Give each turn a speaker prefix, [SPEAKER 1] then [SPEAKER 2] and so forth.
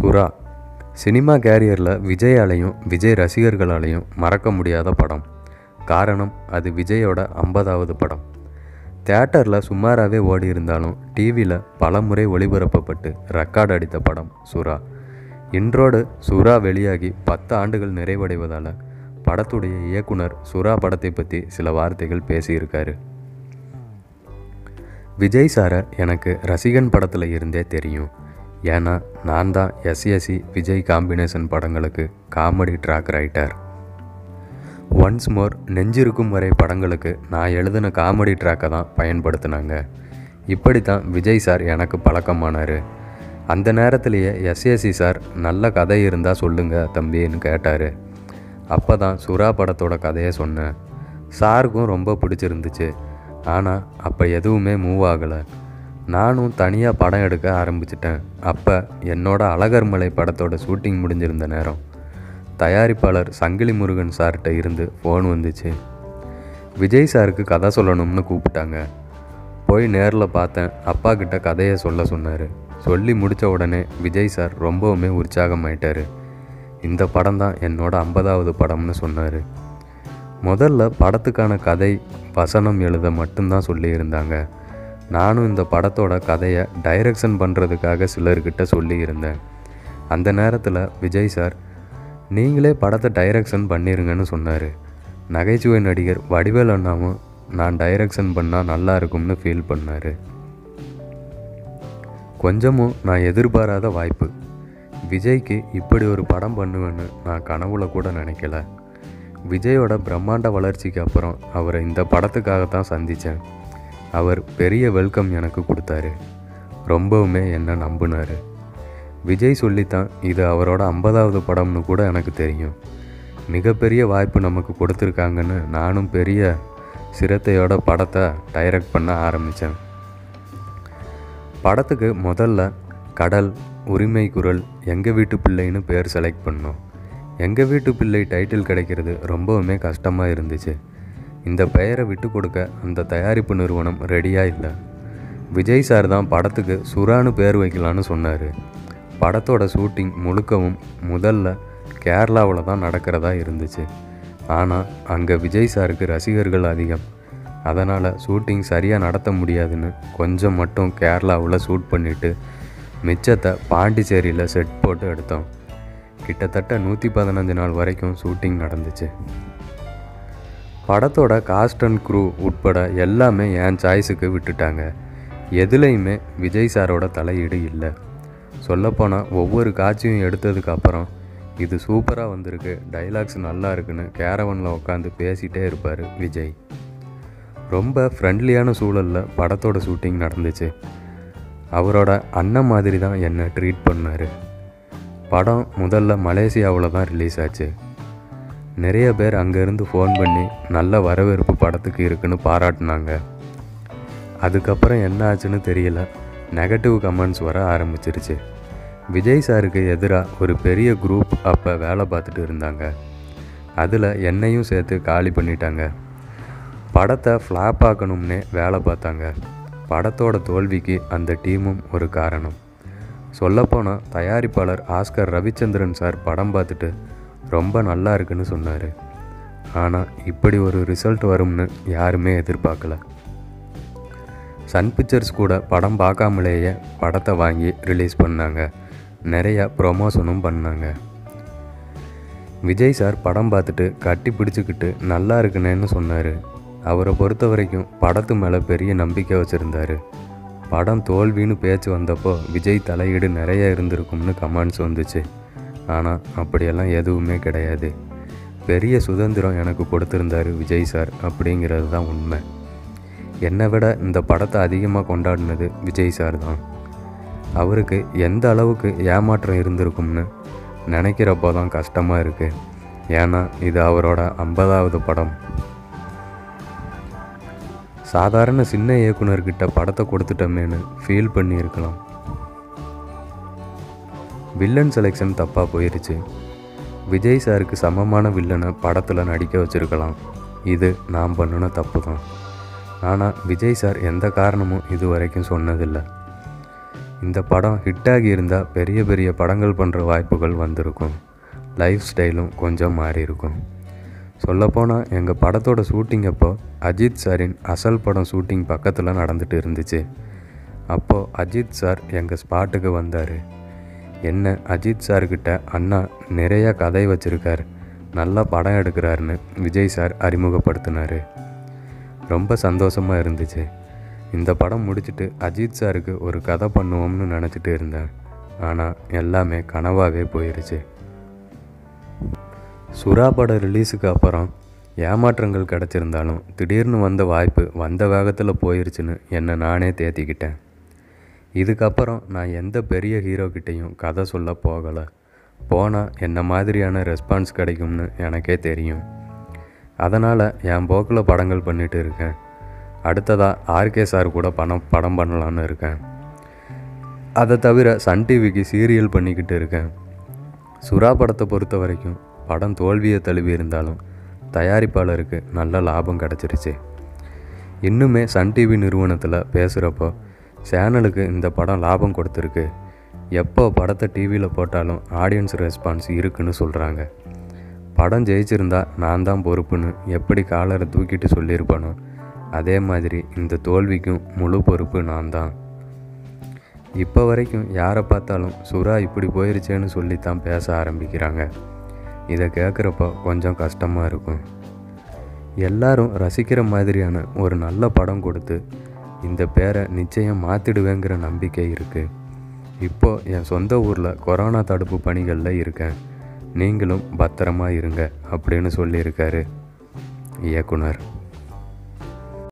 [SPEAKER 1] சுறா சினிமா கேரியரில் விஜயாலையும் விஜய் ரசிகர்களாலையும் மறக்க முடியாத படம் காரணம் அது விஜயோட ஐம்பதாவது படம் தேட்டரில் சுமாராகவே ஓடி இருந்தாலும் டிவியில் பல முறை ஒளிபரப்பப்பட்டு ரெக்கார்ட் அடித்த படம் சுறா இன்றோடு சுறா வெளியாகி பத்து ஆண்டுகள் நிறைவடைவதால் படத்துடைய இயக்குனர் சுறா படத்தை பற்றி சில வார்த்தைகள் பேசியிருக்காரு விஜய் சாரை எனக்கு ரசிகன் படத்தில் இருந்தே தெரியும் ஏன்னா நான் தான் எஸ்எஸ்சி விஜய் காம்பினேஷன் படங்களுக்கு comedy track writer once more நெஞ்சிருக்கும் வரை படங்களுக்கு நான் எழுதின காமெடி ட்ராக்கை தான் பயன்படுத்தினாங்க இப்படி தான் விஜய் சார் எனக்கு பழக்கமானார் அந்த நேரத்திலேயே எஸ்எஸ்சி சார் நல்ல கதை இருந்தால் சொல்லுங்க தம்பின்னு கேட்டார் அப்போ தான் சுறா படத்தோட கதையை சொன்னேன் சாருக்கும் ரொம்ப பிடிச்சிருந்துச்சு ஆனால் அப்போ எதுவுமே மூவ் ஆகலை நானும் தனியாக படம் எடுக்க ஆரம்பிச்சிட்டேன் அப்போ என்னோட அழகர் மலை படத்தோட ஷூட்டிங் முடிஞ்சிருந்த நேரம் தயாரிப்பாளர் சங்கிலி முருகன் சார்கிட்ட இருந்து ஃபோன் வந்துச்சு விஜய் சாருக்கு கதை சொல்லணும்னு கூப்பிட்டாங்க போய் நேரில் பார்த்தேன் அப்பா கிட்ட கதையை சொல்ல சொன்னார் சொல்லி முடித்த உடனே விஜய் சார் ரொம்பவுமே உற்சாகமாயிட்டார் இந்த படம் தான் என்னோட ஐம்பதாவது படம்னு சொன்னார் முதல்ல படத்துக்கான கதை வசனம் எழுத மட்டும்தான் சொல்லியிருந்தாங்க நானும் இந்த படத்தோட கதையை டைரக்ஷன் பண்ணுறதுக்காக சிலர்கிட்ட சொல்லியிருந்தேன் அந்த நேரத்தில் விஜய் சார் நீங்களே படத்தை டைரக்ஷன் பண்ணிருங்கன்னு சொன்னார் நகைச்சுவை நடிகர் வடிவேல் அண்ணாவும் நான் டைரக்ஷன் பண்ணால் நல்லா இருக்கும்னு ஃபீல் பண்ணார் கொஞ்சமும் நான் எதிர்பாராத வாய்ப்பு விஜய்க்கு இப்படி ஒரு படம் பண்ணுவேன்னு நான் கனவுல கூட நினைக்கல விஜயோட பிரம்மாண்ட வளர்ச்சிக்கு அப்புறம் அவரை இந்த படத்துக்காக தான் சந்தித்தேன் அவர் பெரிய வெல்கம் எனக்கு கொடுத்தாரு ரொம்பவுமே என்னை நம்பினார் விஜய் சொல்லித்தான் இது அவரோட ஐம்பதாவது படம்னு கூட எனக்கு தெரியும் மிகப்பெரிய வாய்ப்பு நமக்கு கொடுத்துருக்காங்கன்னு நானும் பெரிய சிரத்தையோட படத்தை டைரக்ட் பண்ண ஆரம்பித்தேன் படத்துக்கு முதல்ல கடல் உரிமை குரல் எங்கள் வீட்டு பிள்ளைன்னு பேர் செலக்ட் பண்ணோம் எங்கள் வீட்டு பிள்ளை டைட்டில் கிடைக்கிறது ரொம்பவுமே கஷ்டமாக இருந்துச்சு இந்த பெயரை விட்டு கொடுக்க அந்த தயாரிப்பு நிறுவனம் ரெடியாக இல்லை விஜய் சார் தான் படத்துக்கு சுறான்னு பேர் வைக்கலான்னு சொன்னார் படத்தோட ஷூட்டிங் முழுக்கவும் முதல்ல கேரளாவில் தான் நடக்கிறதா இருந்துச்சு ஆனால் அங்கே விஜய் சாருக்கு ரசிகர்கள் அதிகம் அதனால் ஷூட்டிங் சரியாக நடத்த முடியாதுன்னு கொஞ்சம் மட்டும் கேரளாவில் ஷூட் பண்ணிவிட்டு மிச்சத்தை பாண்டிச்சேரியில் செட் போட்டு எடுத்தோம் கிட்டத்தட்ட நூற்றி பதினஞ்சு நாள் வரைக்கும் ஷூட்டிங் நடந்துச்சு படத்தோட காஸ்ட் அண்ட் க்ரூ உட்பட எல்லாமே என் சாய்ஸுக்கு விட்டுட்டாங்க எதுலேயுமே விஜய் சாரோட தலையீடு இல்லை சொல்லப்போனால் ஒவ்வொரு காட்சியும் எடுத்ததுக்கு அப்புறம் இது சூப்பராக வந்திருக்கு டைலாக்ஸ் நல்லா இருக்குன்னு கேரவனில் உட்காந்து பேசிகிட்டே இருப்பார் விஜய் ரொம்ப ஃப்ரெண்ட்லியான சூழலில் படத்தோட ஷூட்டிங் நடந்துச்சு அவரோட அண்ணன் மாதிரி தான் என்னை ட்ரீட் பண்ணார் படம் முதல்ல மலேசியாவில் தான் ரிலீஸ் ஆச்சு நிறைய பேர் அங்கேருந்து ஃபோன் பண்ணி நல்ல வரவேற்பு படத்துக்கு இருக்குன்னு பாராட்டினாங்க அதுக்கப்புறம் என்ன ஆச்சுன்னு தெரியல நெகட்டிவ் கமெண்ட்ஸ் வர ஆரம்பிச்சிருச்சு விஜய் சாருக்கு எதிராக ஒரு பெரிய குரூப் அப்போ வேலை பார்த்துட்டு இருந்தாங்க அதில் என்னையும் சேர்த்து காலி பண்ணிட்டாங்க படத்தை ஃப்ளாப் ஆக்கணும்னே வேலை பார்த்தாங்க படத்தோட தோல்விக்கு அந்த டீமும் ஒரு காரணம் சொல்லப்போனால் தயாரிப்பாளர் ஆஸ்கர் ரவிச்சந்திரன் சார் படம் பார்த்துட்டு ரொம்ப நல்லா இருக்குன்னு சொன்னார் ஆனால் இப்படி ஒரு ரிசல்ட் வரும்னு யாருமே எதிர்பார்க்கல சன் பிக்சர்ஸ் கூட படம் பார்க்காமலேயே படத்தை வாங்கி ரிலீஸ் பண்ணாங்க நிறைய ப்ரொமோஷனும் பண்ணாங்க விஜய் சார் படம் பார்த்துட்டு கட்டி பிடிச்சிக்கிட்டு நல்லா இருக்குனேன்னு சொன்னார் அவரை பொறுத்த வரைக்கும் படத்து மேலே பெரிய நம்பிக்கை வச்சுருந்தாரு படம் தோல்வின்னு பேச்சு வந்தப்போ விஜய் தலையீடு நிறைய இருந்திருக்கும்னு கமெண்ட்ஸ் வந்துச்சு ஆனால் அப்படியெல்லாம் எதுவுமே கிடையாது பெரிய சுதந்திரம் எனக்கு கொடுத்துருந்தாரு விஜய் சார் அப்படிங்கிறது தான் உண்மை என்னை விட இந்த படத்தை அதிகமாக கொண்டாடினது விஜய் சார் தான் அவருக்கு எந்த அளவுக்கு ஏமாற்றம் இருந்திருக்கும்னு நினைக்கிறப்போ தான் கஷ்டமாக இருக்குது ஏன்னா இது அவரோட ஐம்பதாவது படம் சாதாரண சின்ன இயக்குனர்கிட்ட படத்தை கொடுத்துட்டோமேனு ஃபீல் பண்ணியிருக்கலாம் வில்லன் செலெக்ஷன் தப்பாக போயிருச்சு விஜய் சாருக்கு சமமான வில்லனை படத்தில் நடிக்க வச்சிருக்கலாம் இது நான் பண்ணின தப்பு தான் ஆனால் விஜய் சார் எந்த காரணமும் இது வரைக்கும் சொன்னதில்லை இந்த படம் ஹிட்டாகி இருந்தால் பெரிய பெரிய படங்கள் பண்ணுற வாய்ப்புகள் வந்திருக்கும் லைஃப் ஸ்டைலும் கொஞ்சம் மாறி இருக்கும் சொல்லப்போனால் எங்கள் படத்தோட ஷூட்டிங் அப்போ அஜித் சாரின் அசல் படம் ஷூட்டிங் பக்கத்தில் நடந்துட்டு இருந்துச்சு அப்போது அஜித் சார் எங்கள் ஸ்பாட்டுக்கு வந்தார் என்ன அஜித் சார்கிட்ட அண்ணா நிறைய கதை வச்சுருக்கார் நல்லா படம் எடுக்கிறாருன்னு விஜய் சார் அறிமுகப்படுத்தினார் ரொம்ப சந்தோஷமாக இருந்துச்சு இந்த படம் முடிச்சுட்டு அஜித் சாருக்கு ஒரு கதை பண்ணுவோம்னு நினச்சிட்டு இருந்தேன் ஆனால் எல்லாமே கனவாகவே போயிருச்சு சுறா படம் ரிலீஸுக்கு அப்புறம் ஏமாற்றங்கள் கிடச்சிருந்தாலும் திடீர்னு வந்த வாய்ப்பு வந்த வேகத்தில் போயிருச்சுன்னு என்னை நானே தேத்திக்கிட்டேன் இதுக்கப்புறம் நான் எந்த பெரிய ஹீரோக்கிட்டேயும் கதை சொல்ல போகலை போனால் என்ன மாதிரியான ரெஸ்பான்ஸ் கிடைக்கும்னு எனக்கே தெரியும் அதனால் என் போக்கில் படங்கள் பண்ணிட்டு இருக்கேன் அடுத்ததாக ஆர்கே சார் கூட பணம் படம் பண்ணலான்னு இருக்கேன் அதை தவிர சன் டிவிக்கு சீரியல் பண்ணிக்கிட்டு இருக்கேன் சுறா படத்தை பொறுத்த வரைக்கும் படம் தோல்வியை தழுவி இருந்தாலும் தயாரிப்பாளருக்கு நல்ல லாபம் கிடச்சிருச்சு இன்னுமே சன் டிவி நிறுவனத்தில் பேசுகிறப்போ சேனலுக்கு இந்த படம் லாபம் கொடுத்துருக்கு எப்போ படத்தை டிவியில் போட்டாலும் ஆடியன்ஸ் ரெஸ்பான்ஸ் இருக்குன்னு சொல்கிறாங்க படம் ஜெயிச்சிருந்தா நான் தான் பொறுப்புன்னு எப்படி காலரை தூக்கிட்டு சொல்லியிருப்பானோ அதே மாதிரி இந்த தோல்விக்கும் முழு பொறுப்பு நான் தான் இப்போ வரைக்கும் யாரை பார்த்தாலும் சுறா இப்படி போயிருச்சேன்னு சொல்லி தான் பேச ஆரம்பிக்கிறாங்க இதை கேட்குறப்போ கொஞ்சம் கஷ்டமாக இருக்கும் எல்லாரும் ரசிக்கிற மாதிரியான ஒரு நல்ல படம் கொடுத்து இந்த பேரை நிச்சயம் மாற்றிடுவேங்கிற நம்பிக்கை இருக்குது இப்போது என் சொந்த ஊரில் கொரோனா தடுப்பு பணிகளில் இருக்கேன் நீங்களும் பத்திரமா இருங்க அப்படின்னு சொல்லியிருக்காரு இயக்குனர்